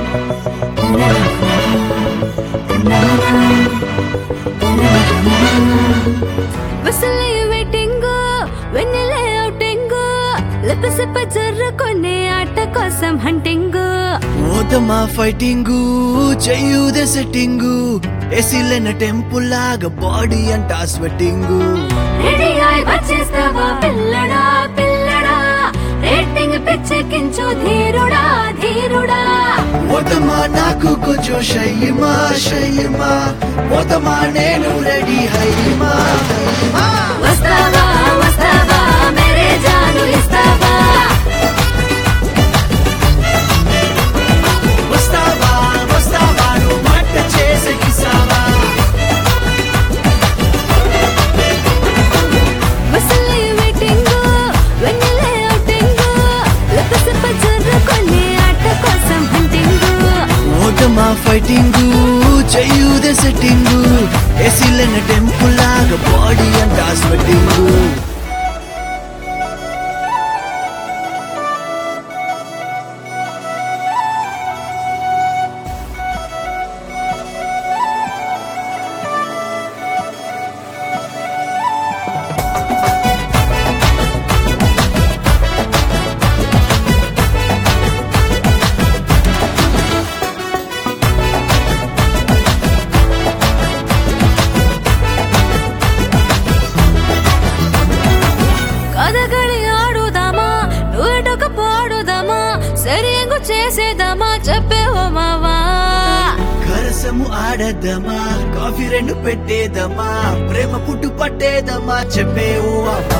వసలే waiting వెన్నెలే outing లిపసిప జర్రుకునే ఆట కోసం హంటింగ్ ఓదమా ఫైటింగు చెయ్యుదే సెట్టింగు ఎసిలైన టెంపుల్ లాగా బాడీ అంట స్వెట్టింగు రెడీ అయి వచ్చేస్తావా పిల్లడా పిల్లడా రేటింగ్ పిచ్చెక్కించు ధీరుడా ధీరుడా ఓదమా నాకు కొంచెం షయ్యమా షయ్యమా ఓదమా నేను రెడీ హైమా హైమా వస్తావా వస్తావా మేరే జాను ఇస్తావా వస్తావా వస్తావా నువ్వు మాట చేసే కిసావా వసలే వెయిటింగ్ వెన్నెలే అవుటింగ్ లిపసిప జర్రుకునే ఆట కోసం హంటింగ్ ఓదమా ఫైటింగు చెయ్యుదే సెట్టింగు ఎసిలైన టెంపుల్ లాగా బాడీ అంట స్వెట్టింగు కథകളి ఆడుదామా నువ్వెటొక పాడుదామా సరియంగు చేసేదామా చెప్పేవో మావా కరసము ఆడదమా కాఫీ రెండు పెట్టేదమా ప్రేమ పుట్టు పట్టేదమా చెప్పేవు అమ్మా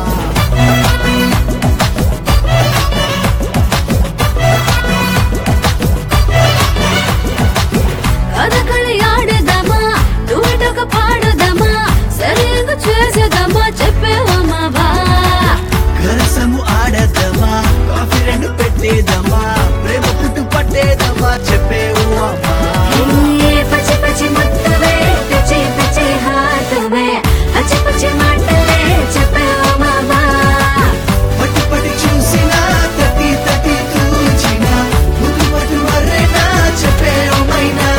కథകളి ఆడుదామా నువ్వెటొక పాడుదామా సరియంగు చేసేదామా చెప్పేవో మావా కరసము ఆడదమా కాఫీ రెండు పెట్టేదమా ప్రేమ పుట్టు పట్టేదమా చెప్పేవు అమ్మా ఏ పచ్చి పచ్చి ముత్తవే పిచ్చి పిచ్చి హాతవే అచ్చి పచ్చి మాటలే చెప్పేవో మావా పట్టి పట్టి చూసినా తట్టి తట్టి తూచినా ముద్దు పట్టు మర్రేనా చెప్పేవు మైనా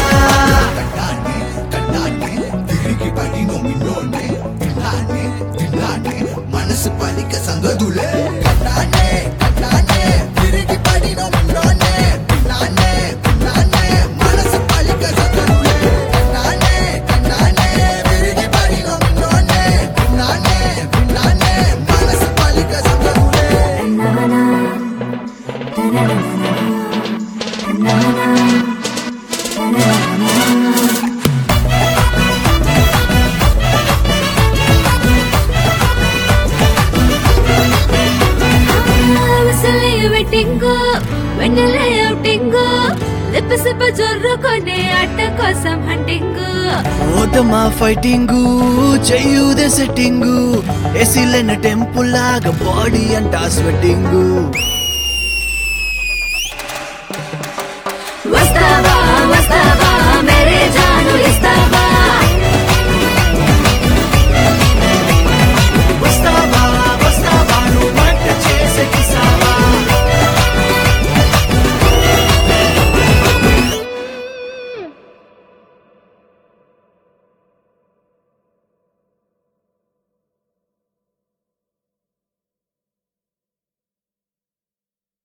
మనసు పలిక సంగదులే కన్నానే కన్నానే తిరిగి పడిన మిన్నోనే పిన్నానే పిన్నానే మనసు పలిక సంగదులే కన్నానే కన్నానే తిరిగి పడిన మిన్నోనే పిన్నానే పిన్నానే మనసు పలిక సంగదులే విసలే వెట్టింగు వెన్నెలే అవుటింగు లిప్పసిప్ప జొర్రుకునే ఆట కోసం హంటింగు ఓదమా ఫైటింగు చెయ్యుదే సెట్టింగు ఎసిలైన టెంపుల్ లాగా బాడీ అంట స్వెట్టింగు